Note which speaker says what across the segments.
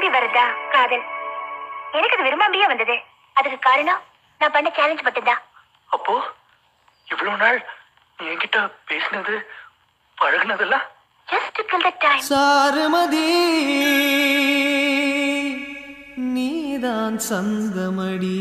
Speaker 1: விரும்பி வரதா காதல் எனக்கு அது விரும்பாமையே வந்தது அதுக்கு காரணம் நான் பண்ண சேலஞ்ச் மட்டும்தான்
Speaker 2: அப்போ இவ்வளவு நாள் நீ என்கிட்ட பேசினது பழகுனதெல்லாம்
Speaker 1: just kill the time
Speaker 3: Charumathi நீதான் சந்தமடி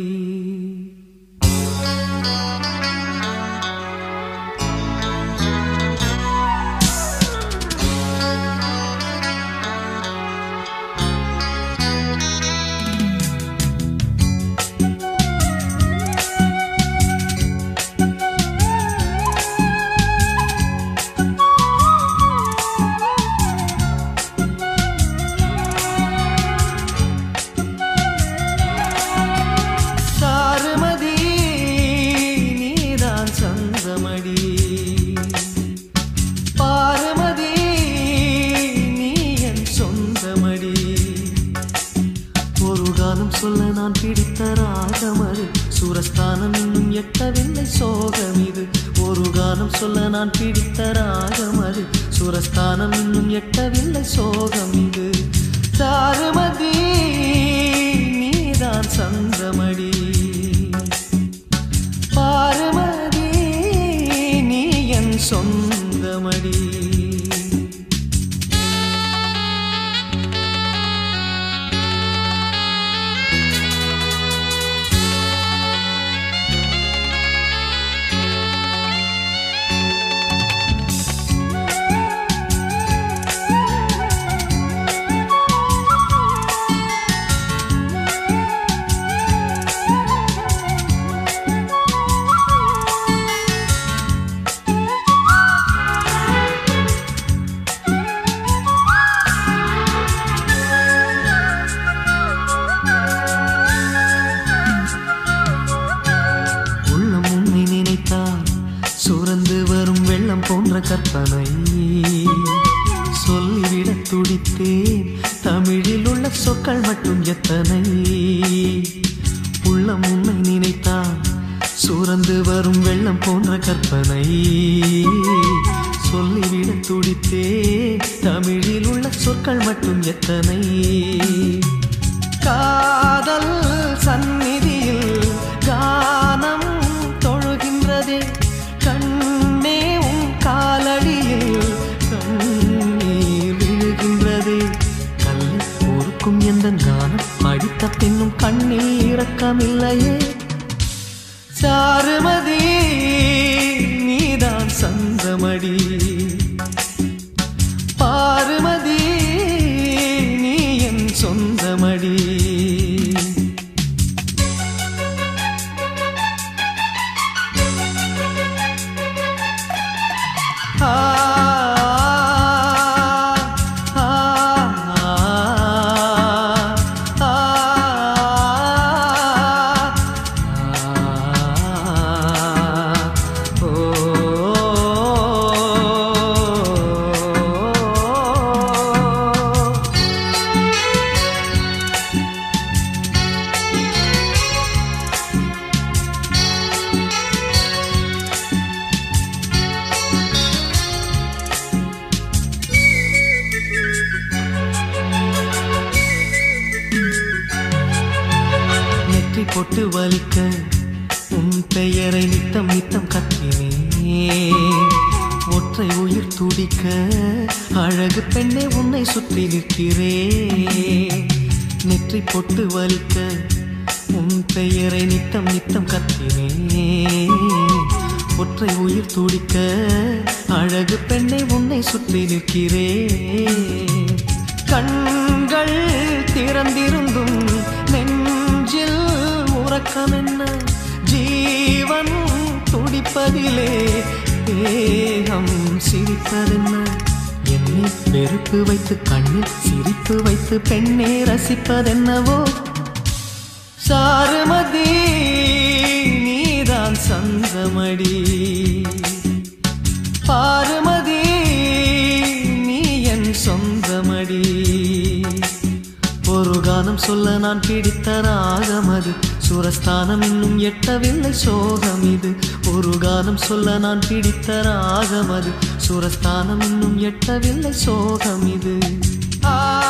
Speaker 3: சாருமதி நீதான் சந்தமடி பாருமதி நீ என் சொந்தமடி ஒரு காலம் சொல்ல நான் பிடித்த ராகமது சூரஸ்தானம் இன்னும் எட்டவில்லை சோகம் இது ஒரு காலம் சொல்ல நான் பிடித்த ராகமது சூரஸ்தானம் இன்னும் எட்டவில்லை சோகம் இது சாருமதி நீதான் சந்தமடி பாருமதி நீ என் சொந்தமடி உள்ளம் உன்னை நினைத்தால் சுரந்து வரும் வெள்ளம் போன்ற கற்பனை சொல்லிவிடத் துடித்தேன் தமிழில் உள்ள சொற்கள் மட்டும் எத்தனை உள்ளம் உன்னை நினைத்தால் சுரந்து வரும் வெள்ளம் போன்ற கற்பனை சொல்லிவிடத் துடித்தேன் தமிழில் உள்ள சொற்கள் மட்டும் எத்தனை காதல் சந்நிதியில் கானம் தொழுகின்றதே கண்ணே உன் காலடியில் கண்ணீர் விழுகின்றதே கல்லை பொறுக்கும் எந்த கானம் படித்த பின்னும் கண்ணில் இரக்கமில்லையே சாருமதி நீதான் சந்தமடி பாருமதி நீ என் சொந்தமடி ஆ, ஆ, ஆ, ஆ, ஓ நெற்றி பொட்டு வலிக்க உன் பெயரை நித்தம் நித்தம் கத்தினே ஒற்றை உயிர் துடிக்க அழகு பெண்ணே உன்னை சுற்றி நிற்கிறே நெற்றி பொட்டு வலிக்க உன் பெயரை நித்தம் நித்தம் கத்தினே ஒற்றை உயிர் துடிக்க அழகு பெண்ணை உன்னை சுற்றி நிற்கிறே கண்கள் திறந்திருந்தும் நெஞ்சில் உறக்கம் என்ன ஜீவன் துடிப்பதிலே தேகம் சிரிப்பதென்ன என்னை வெறுப்பு வைத்து கண்ணில் சிரிப்பு வைத்து பெண்ணே ரசிப்பதென்னவோ சாருமதி நீதான் சந்தமடி பாருமதி நீ என் சொந்தமடி ஒரு கானம் சொல்ல நான் பிடித்த ராகம் அது சுரஸ்தானம் இன்னும் எட்டவில்லை சோகம் இது ஒரு கானம் சொல்ல நான் பிடித்த ராகம் அது சுரஸ்தானம் இன்னும் எட்டவில்லை சோகம் இது ஆ